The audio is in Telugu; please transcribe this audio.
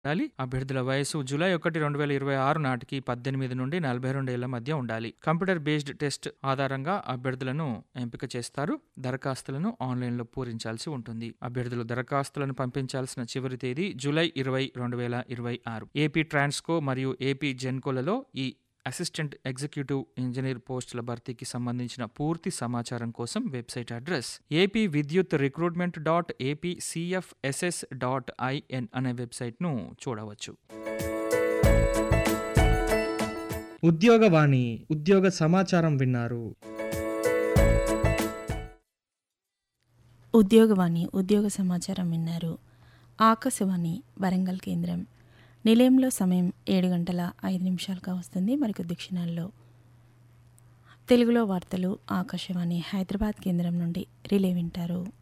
ఉండాలి. అభ్యర్థుల వయస్సు జూలై 1, 2026 నాటికి 18 నుండి 42 ఏళ్ల మధ్య ఉండాలి. కంప్యూటర్ బేస్డ్ టెస్ట్ ఆధారంగా అభ్యర్థులను ఎంపిక చేస్తారు. దరఖాస్తులను ఆన్లైన్లో పూరించాల్సి ఉంటుంది. అభ్యర్థులు దరఖాస్తులను పంపించాల్సిన చివరి తేదీ జూలై 20, 2026. ఏపీ ట్రాన్స్కో మరియు ఏపీ జెన్కోలలో ఈ అసిస్టెంట్ ఎగ్జిక్యూటివ్ ఇంజనీర్ పోస్టుల భర్తీకి సంబంధించిన పూర్తి సమాచారం కోసం website address AP Vidyut recruitment dot AP CFSS dot IN అనే వెబ్సైట్ను చూడవచ్చు ఉద్యోగవాణి ఉద్యోగ సమాచారం విన్నారు ఉద్యోగవాణి ఉద్యోగ సమాచారం విన్నారు ఆకాశవాణి వరంగల్ కేంద్రం నిలయంలో సమయం ఏడు గంటల ఐదు నిమిషాలుగా వస్తుంది మరికొద్ది క్షణాల్లో తెలుగులో వార్తలు ఆకాశవాణి హైదరాబాద్ కేంద్రం నుండి రిలే వింటారు